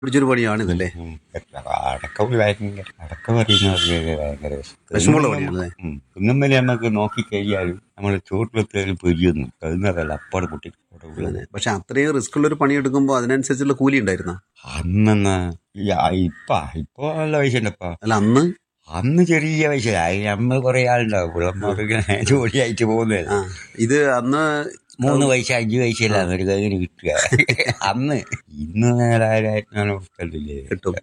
പിടിച്ചൊരു പണിയാണ് ഇതല്ലേ ഉം. അടക്കം ഭയങ്കര അടക്കം അറിയുന്നവർക്ക് ഭയങ്കര വിഷമമുള്ള പണിയാണല്ലേ ഉം. ഇന്നും വരെ നമുക്ക് നോക്കിക്കഴിഞ്ഞാലും നമ്മൾ ചോട്ടിലെത്തിയാലും പൊരിയൊന്നും കഴിയുന്നതല്ല അപ്പാട് പൊട്ടി അവിടെ ഉള്ളത്. അങ്ങനെ. പക്ഷെ അത്രയും റിസ്ക് ഉള്ള ഒരു പണി എടുക്കുമ്പോൾ അതിനനുസരിച്ചുള്ള കൂലി ഉണ്ടായിരുന്ന അന്നെന്നാ ഈ ആ- ഇപ്പ ഇപ്പൊ നല്ല പൈസ ഉണ്ടപ്പാ അല്ല അന്ന് അന്ന് ചെറിയ പൈസ നമ്മൾ കുറെ ആളുണ്ടാവും പിള്ളമാർക്ക് ജോലിയായിട്ട് പോകുന്നത് ആ ഇത് അന്ന് മൂന്ന് പൈസ അഞ്ച് പൈസ അല്ല ഒരു കയ്യിൽ കിട്ടുക അന്ന് ഇന്ന് നേരായിരം കിട്ടില്ലേ കിട്ടും.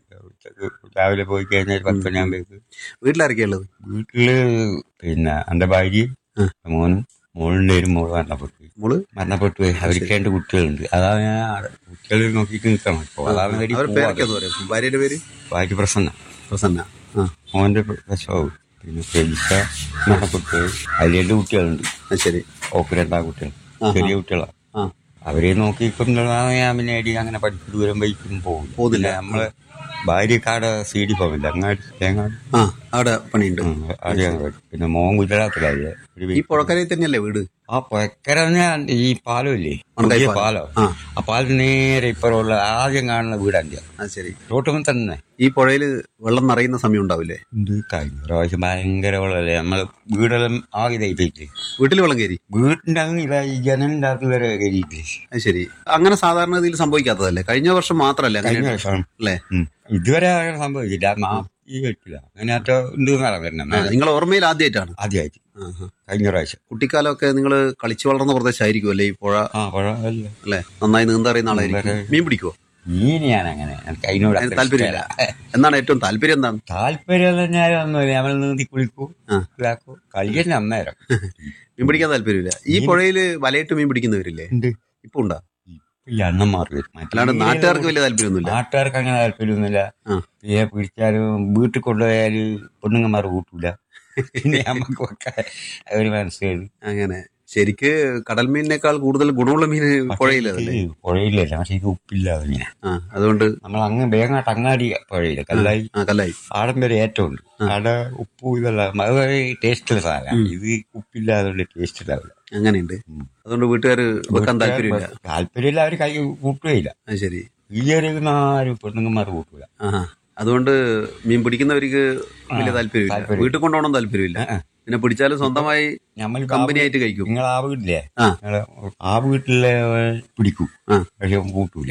രാവിലെ പോയി കഴിഞ്ഞാൽ പത്ത് മണിയാകുമ്പോഴേക്ക് വീട്ടിലിറക്കിയ ഉള്ളത് വീട്ടില് പിന്നെ എന്റെ ഭാര്യയും മോനും മോളിന്റെ ഒരു മോള് മരണപ്പെട്ടു പോയി. മോള് മരണപ്പെട്ടു പോയി അവർക്ക് രണ്ട് കുട്ടികളുണ്ട് അതാണ് ഞാൻ ആടെ കുട്ടികളെ നോക്കിയിട്ട് നിൽക്കണം ഇപ്പൊ അതാണ് വേണ്ടി അവരുടെ പേരൊക്കെ എന്ന് പറയും ഭാര്യയുടെ പേര് ഭാര്യ പ്രസന്ന പ്രസന്ന ആ മോന്റെ പ്രസവവും പിന്നെ പ്രജിക്ക മരണപ്പെട്ടു പോയി അതിൽ രണ്ട് കുട്ടികളുണ്ട് ആ, ശരി ഓക്ക് രണ്ടാം കുട്ടികൾ ചെറിയ കുട്ടികളാണ് ആ അവരെ നോക്കിക്കൊണ്ടാണ് ഞാൻ പിന്നെ അടി അങ്ങനെ പഠിപ്പ് ദൂരം ബൈക്കും പോകും പോകുന്നില്ല. പിന്നെ നമ്മളെ ഭാര്യക്കാട് സി ഡി പോകില്ല അങ്ങാടി തേങ്ങാടി ആ അവിടെ പണിയുണ്ട് ഉം, ആടെയാണ് പഠിച്ചത്. പിന്നെ മോൻ ഗുജറാത്തിലായില്ലേ ഒരു ഈ പുഴക്കരയിൽ തന്നെയല്ലേ വീട് ആ പുഴക്കര ഈ പാലം ഇല്ലേ ഉണക്കായി പുതിയ പാലം. പാലം ആ. ആ പാലത്തിന് നേരെ ഇപ്പുറമുള്ള ആദ്യം കാണുന്ന വീടാണ് ആ ശരി റോട്ടുമ്പോൾ തന്നെ ഈ പുഴയിൽ വെള്ളം നിറയുന്ന സമയം ഉണ്ടാവില്ലേ എന്ത് കഴിഞ്ഞ പ്രാവശ്യം ഭയങ്കര വെള്ളമല്ലേ നമ്മള് വീടെല്ലാം ആകെ ഇതായിട്ടില്ലേ വീട്ടിൽ വെള്ളം കയറി വീട്ടിന്റെ അങ്ങ് ഇതായി ജനലിന്റെ അകത്ത് വരെ കയറിയിട്ടില്ലേ അത് ശരി അങ്ങനെ സാധാരണ ഇതിൽ സംഭവിക്കാത്തതല്ലേ കഴിഞ്ഞ വർഷം മാത്രല്ലേ കഴിഞ്ഞ അങ്ങനെ വർഷം അല്ലേ ഉം. ഇതുവരെ അങ്ങനെ സംഭവിച്ചില്ല നാ- ഈ കേട്ടില്ല അങ്ങനെ അറ്റ ഉണ്ട് തന്നെ നിങ്ങൾ ഓർമ്മയിൽ ആദ്യമായിട്ടാണ് ആദ്യമായിട്ട് കഴിഞ്ഞ പ്രാവശ്യം കുട്ടിക്കാലമൊക്കെ നിങ്ങൾ കളിച്ചു വളർന്ന പ്രദേശമായിരിക്കും അല്ലേ ഈ പുഴ ആ പുഴ അല്ല അല്ലേ നന്നായി നീന്ത അറിയുന്ന ആളായിരിക്കും മീൻ പിടിക്കുവോ മീൻ ഞാൻ അങ്ങനെ എനിക്ക് അതിനോട് അത്ര താല്പര്യമില്ല ഇഷ്ടമല്ല. എന്നാണ് ഏറ്റവും താല്പര്യം എന്താണ് താല്പര്യം തന്നെയാലൊന്നുമില്ല നമ്മൾ നീന്തി കുളിക്കൂ ആ. ഇതാക്കൂ കളി തന്നെ അന്നേരം മീൻ പിടിക്കാൻ താല്പര്യമില്ല ഈ പുഴയിൽ വലയിട്ട് മീൻ പിടിക്കുന്നവരില്ലേ ഉണ്ട് ഇപ്പൊ ഉണ്ടാ ഇല്ല അണ്ണന്മാർ വരും മറ്റേ അല്ലാണ്ട് നാട്ടുകാർക്ക് വലിയ താല്പര്യമൊന്നുമില്ല നാട്ടുകാർക്ക് അങ്ങനെ താല്പര്യമൊന്നുമില്ല ആ. തീരെ പിടിച്ചാലും വീട്ടിൽ കൊണ്ടുപോയാല് പെണ്ണുങ്ങന്മാർ കൂട്ടൂല പിന്നെ നമുക്കൊക്കെ ഒരു മനസ്സിലായി അങ്ങനെ ശരിക്ക് കടൽ മീനിനേക്കാൾ കൂടുതൽ ഗുണമുള്ള മീൻ പുഴയിലതല്ലേ പുഴയിലല്ല പക്ഷെ ഇത് ഉപ്പില്ല അതിങ്ങനെ ആ അതുകൊണ്ട് നമ്മൾ അങ്ങ് വേങ്ങാട്ട് അങ്ങാടി പുഴയില്ല കല്ലായി ആ കല്ലായി ആടം വരെ ഏറ്റവും ഉണ്ട് അവിടെ ഉപ്പും ഇതെല്ലാം അത് ടേസ്റ്റുള്ള സാധനം ഇത് ഉപ്പില്ലാതുകൊണ്ട് ടേസ്റ്റ് ഉണ്ടാവില്ല അങ്ങനെയുണ്ട് അതുകൊണ്ട് വീട്ടുകാർ വെക്കാൻ താല്പര്യമില്ല താല്പര്യമില്ല അവർ കൈ കൂട്ടുകയില്ല അത് ശരി ഈ ഒരു ആരും പെണ്ണുങ്ങന്മാർ കൂട്ടൂല ആ അതുകൊണ്ട് മീൻ പിടിക്കുന്നവർക്ക് വലിയ താല്പര്യമില്ല താല്പര്യം. വീട്ടിൽ കൊണ്ടുപോകണം താല്പര്യമില്ല ആ. പിന്നെ പിടിച്ചാലും സ്വന്തമായി നമ്മൾ കമ്പനി ആയിട്ട് കഴിക്കും നിങ്ങൾ ആ വീട്ടിലെ ആ. നിങ്ങള് ആ വീട്ടിലെ പിടിക്കും ആ. പക്ഷെ അവൻ കൂട്ടൂല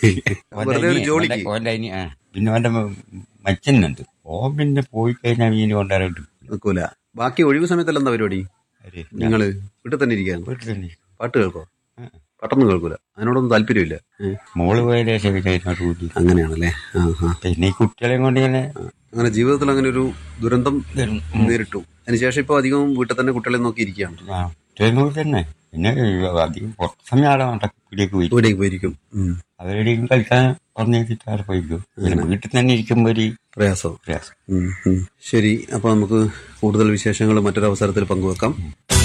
വെറുതെ ഒരു ജോലിക്ക്. ഓന്റെ- ഓന്റെ അനി- ആ. പിന്നെ അവന്റെ മച്ചനുണ്ട് ഓൻ പിന്നെ പോയി കഴിഞ്ഞാൽ മീൻ കൊണ്ടുവരാണ്ട് നിൽക്കൂല ബാക്കി ഒഴിവ് സമയത്തല്ല എന്താ പരിപാടി നിങ്ങള് വീട്ടിൽ തന്നെ ഇരിക്കുകയാണ് വീട്ടിൽ തന്നെ പാട്ട് കേൾക്കോ ആ. പാട്ടൊന്നും കേൾക്കൂല അതിനോടൊന്നും താല്പര്യമില്ല ഏ, മോള് പോയ ശേഷം പിന്നെ അതിനോട് കൂട്ടി അങ്ങനെയാണല്ലേ ആ ആ പിന്നെ ഈ കുട്ടികളെയും കൊണ്ട് ഇങ്ങനെ അങ്ങനെ ജീവിതത്തിൽ അങ്ങനെ ഒരു ദുരന്തം വരും. നേരിട്ടു അതിനുശേഷം ഇപ്പൊ അധികം വീട്ടിൽ തന്നെ കുട്ടികളെ നോക്കി ഇരിക്കുകയാണ് ആ, കുട്ടികളെയും കൂടി തന്നെ പിന്നെ അധികം കുറച്ച് സമയം ആടെ നട്ടപ്പിലേക്ക് പോയി വീടേക്ക് പോയിരിക്കും ഉം. അവരുടെയും കളിക്കാൻ പറഞ്ഞിട്ട് അവിടെ പോയിക്കും പിന്നെ വീട്ടിൽ തന്നെ ഇരിക്കുമ്പോ ഒരു പ്രയാസം പ്രയാസം ഉം, ഉം. ശരി അപ്പൊ നമുക്ക് കൂടുതൽ വിശേഷങ്ങൾ മറ്റൊരു അവസരത്തിൽ പങ്കുവെക്കാം